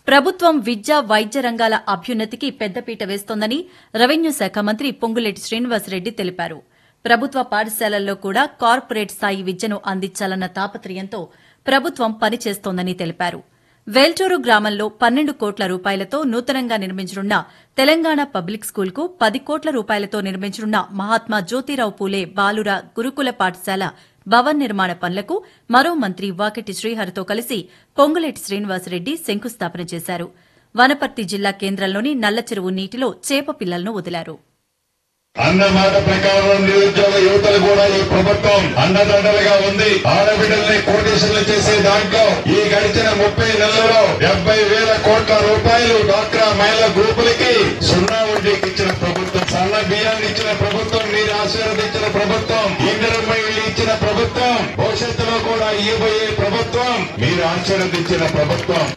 ప్రభుత్వం విద్య వైద్య రంగాల అభ్యున్నతికి పెద్దపీట వేస్తోందని రెవెన్యూ శాఖ మంత్రి పొంగులేటి శ్రీనివాసరెడ్డి తెలిపారు ప్రభుత్వ పాఠశాలల్లో కూడా కార్పొరేట్ స్థాయి విద్యను అందించాలన్న తాపత్రయంతో ప్రభుత్వం పనిచేస్తోందని తెలిపారు వేల్చూరు గ్రామంలో పన్నెండు కోట్ల రూపాయలతో నూతనంగా నిర్మించనున్న తెలంగాణ పబ్లిక్ స్కూల్కు పది కోట్ల రూపాయలతో నిర్మించనున్న మహాత్మా జ్యోతిరావు పూలే బాలుర గురుకుల పాఠశాల భవన్ నిర్మాణ పనులకు మరో మంత్రి వాకిటి శ్రీహరితో కలిసి పొంగులేటి శ్రీనివాసరెడ్డి శంకుస్థాపన చేశారు వనపర్తి జిల్లా కేంద్రంలోని నల్లచెరువు నీటిలో చేప పిల్లలను వదిలారు అన్న మాట ప్రకారం నిరుద్యోగ యువతలు కూడా ఈ ప్రభుత్వం అండదండలుగా ఉంది ఆడబిడ్డల్ని కోటేషన్లు చేసే దాంట్లో ఈ గడిచిన ముప్పై నెలల్లో డెబ్బై వేల కోట్ల రూపాయలు డాక్రా మహిళా గ్రూపులకి సున్నా వడ్డీకి ఇచ్చిన ప్రభుత్వం సన్న బియ్యాన్ని ఇచ్చిన ప్రభుత్వం మీరు ఆశీర్వదించిన ప్రభుత్వం ఇందిర మహిళలు ఇచ్చిన ప్రభుత్వం భవిష్యత్తులో కూడా ఇవ్వబోయే ప్రభుత్వం మీరు ఆశీర్వదించిన ప్రభుత్వం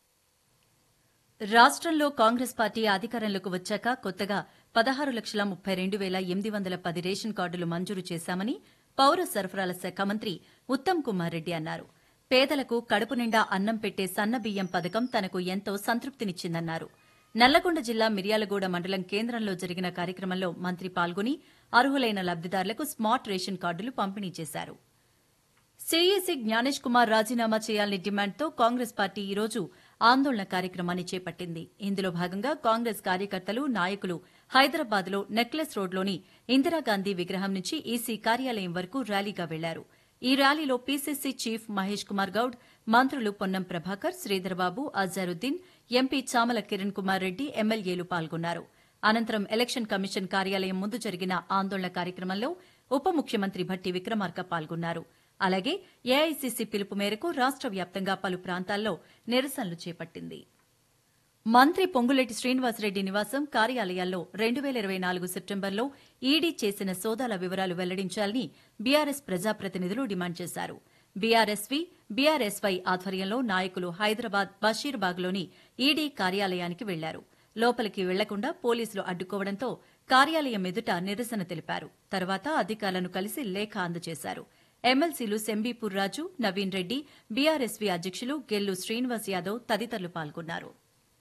రాష్ట్రంలో కాంగ్రెస్ పార్టీ అధికారంలోకి వచ్చాక కొత్తగా పదహారు లక్షల ముప్పై రెండు వేల ఎనిమిది వందల పది రేషన్ కార్డులు మంజూరు చేశామని పౌర సరఫరాల శాఖ మంత్రి ఉత్తమ్ కుమార్ రెడ్డి అన్నారు పేదలకు కడుపు నిండా అన్నం పెట్టే సన్న బియ్యం పథకం తనకు ఎంతో సంతృప్తినిచ్చిందన్నారు నల్లగొండ జిల్లా మిర్యాలగూడ మండలం కేంద్రంలో జరిగిన కార్యక్రమంలో మంత్రి పాల్గొని అర్హులైన లబ్దిదారులకు స్మార్ట్ రేషన్ కార్డులు పంపిణీ చేశారు సిఈసి జ్ఞానేష్ కుమార్ రాజీనామా చేయాలని డిమాండ్తో కాంగ్రెస్ పార్టీ ఈ రోజు ఆందోళన కార్యక్రమాన్ని చేపట్టింది ఇందులో భాగంగా కాంగ్రెస్ కార్యకర్తలు నాయకులు హైదరాబాద్లో నెక్లెస్ రోడ్లోని ఇందిరాగాంధీ విగ్రహం నుంచి ఈసీ కార్యాలయం వరకు ర్యాలీగా వెళ్లారు ఈ ర్యాలీలో పీసీసీ చీఫ్ మహేష్ కుమార్ గౌడ్ మంత్రులు పొన్నం ప్రభాకర్ శ్రీధర్బాబు అజారుద్దీన్ ఎంపీ చామల కిరణ్ కుమార్ రెడ్డి ఎమ్మెల్యేలు పాల్గొన్నారు అనంతరం ఎలక్షన్ కమిషన్ కార్యాలయం ముందు జరిగిన ఆందోళన కార్యక్రమంలో ఉప ముఖ్యమంత్రి భట్టి విక్రమార్క పాల్గొన్నారు అలాగే ఏఐసీసీ పిలుపు మేరకు రాష్ట్ర వ్యాప్తంగా పలు ప్రాంతాల్లో నిరసనలు చేపట్టింది మంత్రి పొంగులేటి శ్రీనివాసరెడ్డి నివాసం కార్యాలయాల్లో రెండు వేల ఇరవై నాలుగు సెప్టెంబర్లో ఈడీ చేసిన సోదాల వివరాలు వెల్లడించాలని బీఆర్ఎస్ ప్రజాప్రతినిధులు డిమాండ్ చేశారు బీఆర్ఎస్వీ బీఆర్ఎస్వై ఆధ్వర్యంలో నాయకులు హైదరాబాద్ బషీర్బాగ్లోని ఈడీ కార్యాలయానికి వెళ్లారు లోపలికి వెళ్లకుండా పోలీసులు అడ్డుకోవడంతో కార్యాలయం ఎదుట నిరసన తెలిపారు తర్వాత అధికారులను కలిసి లేఖ అందజేశారు ఎమ్మెల్సీలు సెంబీపూర్ రాజు నవీన్ రెడ్డి బీఆర్ఎస్వీ అధ్యక్షులు గెల్లు శ్రీనివాస్ యాదవ్ తదితరులు పాల్గొన్నారు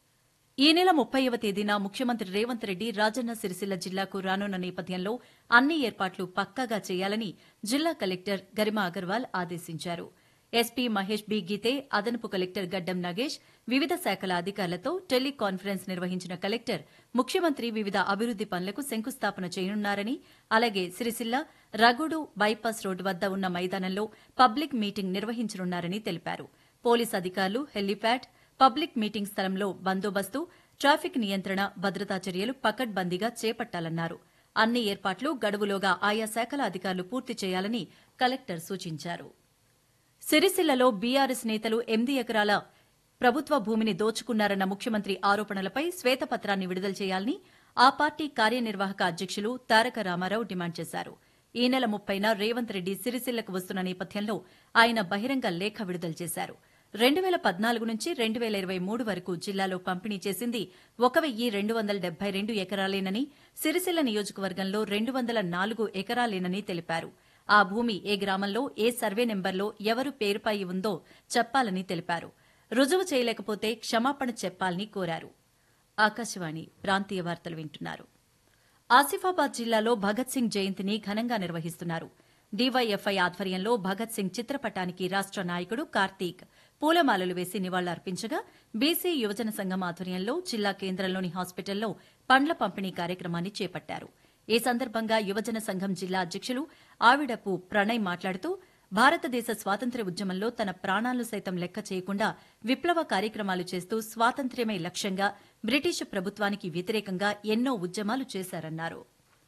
ఈ నెల ముప్పైవ తేదీన ముఖ్యమంత్రి రేవంత్ రెడ్డి రాజన్న సిరిసిల్ల జిల్లాకు రానున్న నేపథ్యంలో అన్ని ఏర్పాట్లు పక్కాగా చేయాలని జిల్లా కలెక్టర్ గరిమా అగర్వాల్ ఆదేశించారు ఎస్పీ మహేష్ బి గీతే అదనపు కలెక్టర్ గడ్డం నగేష్ వివిధ శాఖల అధికారులతో టెలికాన్ఫరెన్స్ నిర్వహించిన కలెక్టర్ ముఖ్యమంత్రి వివిధ అభివృద్ది పనులకు శంకుస్థాపన చేయనున్నారని అలాగే సిరిసిల్ల రగుడు బైపాస్ రోడ్డు వద్ద ఉన్న మైదానంలో పబ్లిక్ మీటింగ్ నిర్వహించనున్నారని తెలిపారు పోలీస్ అధికారులు హెలీప్యాడ్ పబ్లిక్ మీటింగ్ స్థలంలో బందోబస్తు ట్రాఫిక్ నియంత్రణ భద్రతా చర్యలు పకడ్బందీగా చేపట్టాలన్నారు అన్ని ఏర్పాట్లు గడువులోగా ఆయా శాఖల అధికారులు పూర్తి చేయాలని కలెక్టర్ సూచించారు సిరిసిల్లలో బీఆర్ఎస్ నేతలు ఎనిమిది ఎకరాల ప్రభుత్వ భూమిని దోచుకున్నారన్న ముఖ్యమంత్రి ఆరోపణలపై శ్వేతపత్రాన్ని విడుదల చేయాలని ఆ పార్టీ కార్యనిర్వాహక అధ్యక్షులు తారక రామారావు డిమాండ్ చేశారు ఈ నెల ముప్పైన రేవంత్ రెడ్డి సిరిసిల్లకు వస్తున్న నేపథ్యంలో ఆయన బహిరంగ లేఖ విడుదల చేశారు రెండు వేల పద్నాలుగు నుంచి రెండు వేల ఇరవై మూడు వరకు జిల్లాలో పంపిణీ చేసింది ఒక వెయ్యి రెండు వందల డెబ్బై రెండు ఎకరాలేనని సిరిసిల్ల నియోజకవర్గంలో రెండు వందల నాలుగు ఎకరాలేనని తెలిపారు ఆ భూమి ఏ గ్రామంలో ఏ సర్వే నెంబర్లో ఎవరు పేరుపై ఉందో చెప్పాలని తెలిపారు రుజువు చేయలేకపోతే క్షమాపణ చెప్పాలని కోరారు ఆకాశవాణి ప్రాంతీయ వార్తలు వింటున్నారు ఆసిఫాబాద్ జిల్లాలో భగత్ సింగ్ జయంతిని ఘనంగా నిర్వహిస్తున్నారు డీవైఎఫ్ఐ ఆధ్వర్యంలో భగత్ సింగ్ చిత్రపటానికి రాష్ట నాయకుడు కార్తీక్ పూలమాలలు వేసి నివాళులర్పించగా బీసీ యువజన సంఘం ఆధ్వర్యంలో జిల్లా కేంద్రంలోని హాస్పిటల్లో పండ్ల పంపిణీ కార్యక్రమాన్ని చేపట్టారు ఈ సందర్భంగా యువజన సంఘం జిల్లా అధ్యక్షులు ఆవిడపు ప్రణయ్ మాట్లాడుతూ భారతదేశ స్వాతంత్ర్య ఉద్యమంలో తన ప్రాణాలు సైతం లెక్క చేయకుండా విప్లవ కార్యక్రమాలు చేస్తూ స్వాతంత్ర్యమే లక్ష్యంగా బ్రిటిష్ ప్రభుత్వానికి వ్యతిరేకంగా ఎన్నో ఉద్యమాలు చేశారన్నారు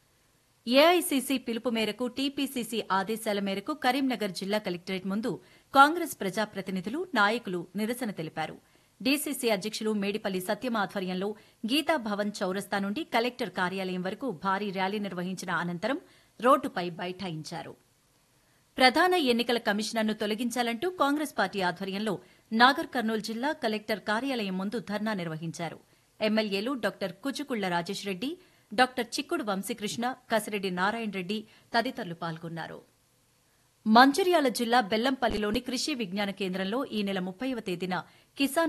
ఏఐసీసీ పిలుపు మేరకు టీపీసీసీ ఆదేశాల మేరకు కరీంనగర్ జిల్లా కలెక్టరేట్ ముందు కాంగ్రెస్ ప్రజాప్రతినిధులు నాయకులు నిరసన తెలిపారు డీసీసీ అధ్యక్షులు మేడిపల్లి సత్యం ఆధ్వర్యంలో గీతాభవన్ చౌరస్తా నుండి కలెక్టర్ కార్యాలయం వరకు భారీ ర్యాలీ నిర్వహించిన అనంతరం రోడ్డుపై బైఠాయించారు ప్రధాన ఎన్నికల కమిషనర్ను తొలగించాలంటూ కాంగ్రెస్ పార్టీ ఆధ్వర్యంలో నాగర్ కర్నూలు జిల్లా కలెక్టర్ కార్యాలయం ముందు ధర్నా నిర్వహించారు ఎమ్మెల్యేలు డాక్టర్ కుచుకుళ్ల రాజేష్ రెడ్డి డాక్టర్ చిక్కుడు వంశీకృష్ణ కసిరెడ్డి నారాయణ రెడ్డి తదితరులు పాల్గొన్నారు మంచిర్యాల జిల్లా బెల్లంపల్లిలోని కృషి విజ్ఞాన కేంద్రంలో ఈ నెల ముప్పైవ తేదీన కిసాన్